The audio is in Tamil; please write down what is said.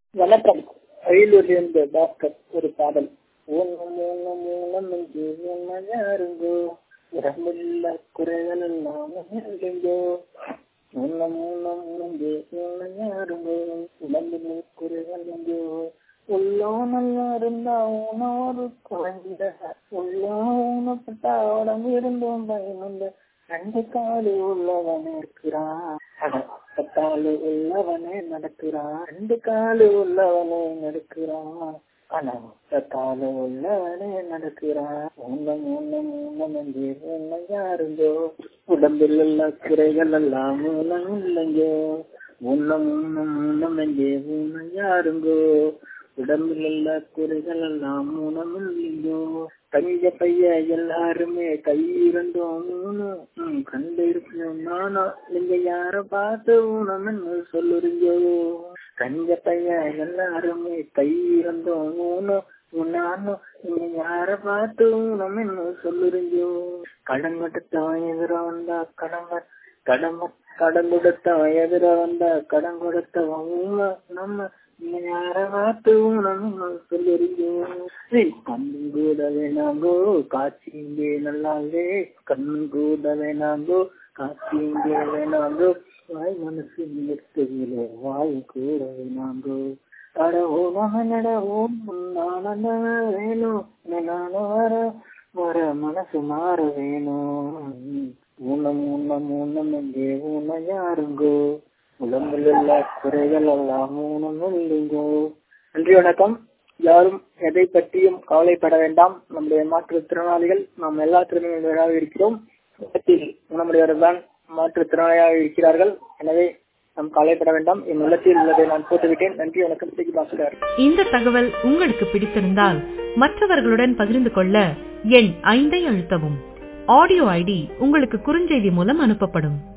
வணக்கம் அரியலூரிலிருந்து டாக்டர் ஒரு பாடல் ஊனம் ஊனம் ஊனம் என்று உண்மையாருங்கோ உடம்புள்ள குறைகள் எல்லாம் இருங்கோ ஊனம் ஊனம் என்று உண்மையாருங்கோ உடம்புள்ள குறைகள் எங்கோ உள்ளோ நல்லா இருந்தா ஊனம் ஒரு குறைந்த உள்ளோ ஊனப்பட்டா உடம்பு இருந்தும் பயனுண்டு ரெண்டு காலு உள்ளவனே இருக்கிறான் பத்தாலு உள்ளவனே நடக்கிறான் ரெண்டு காலு உள்ளவனே நடக்கிறான் ஆனா பத்தாலு உள்ளவனே நடக்கிறான் உன்னம் உன்னம் உன்னம் என்று உன்னை யாருங்கோ உடம்பில் உள்ள குறைகள் எல்லாம் மூலம் இல்லைங்கோ உன்னம் உன்னம் உன்னம் என்று உன்னை யாருங்கோ உடம்பில் உள்ள குறைகள் எல்லாம் மூலம் இல்லைங்கோ தங்க பைய எல்லாருமே கை இருந்தோம் மூணு கண்டு இருக்கணும் நானா நீங்க யார பார்த்து ஊனம்னு சொல்லுறீங்கோ கஞ்ச பைய எல்லாருமே கை இருந்தோம் மூணு நானும் நீங்க யார பார்த்து ஊனம்னு சொல்லுறீங்கோ கடன் கொடுத்தவன் எதிர வந்தா கடமை கடமை கடன் கொடுத்தவன் எதிர வந்தா கடன் கொடுத்தவன் ஊன நம்ம யார பார்த்து நம்ம சொல்லுறீங்கோ கண்ணு கூட வேணாங்கோ காட்சி இங்கே நல்லாவே கண்ணு கூட வேணாங்கோ காட்சி இங்கே வேணாங்கோ வாய் மனசு தெரியல வாய் கூட வேணாங்கோ அட ஓம் நட ஓம் நான வேணும் நான வர வர மனசு மாற வேணும் ஊனம் ஊனம் ஊனம் எங்கே ஊன யாருங்கோ உடம்பில் உள்ள குறைகள் எல்லாம் ஊனம் இல்லைங்கோ நன்றி வணக்கம் யாரும் எதை பற்றியும் கவலைப்பட வேண்டாம் நம்முடைய மாற்றுத்திறனாளிகள் நாம் எல்லா திறமையாக இருக்கிறோம் நம்முடையவர்கள் தான் மாற்றுத்திறனாளியாக இருக்கிறார்கள் எனவே நாம் கவலைப்பட வேண்டாம் என் உள்ளத்தில் உள்ளதை நான் போட்டுவிட்டேன் நன்றி வணக்கம் சிக்கி பாஸ்கர் இந்த தகவல் உங்களுக்கு பிடித்திருந்தால் மற்றவர்களுடன் பகிர்ந்து கொள்ள எண் ஐந்தை அழுத்தவும் ஆடியோ ஐடி உங்களுக்கு குறுஞ்செய்தி மூலம் அனுப்பப்படும்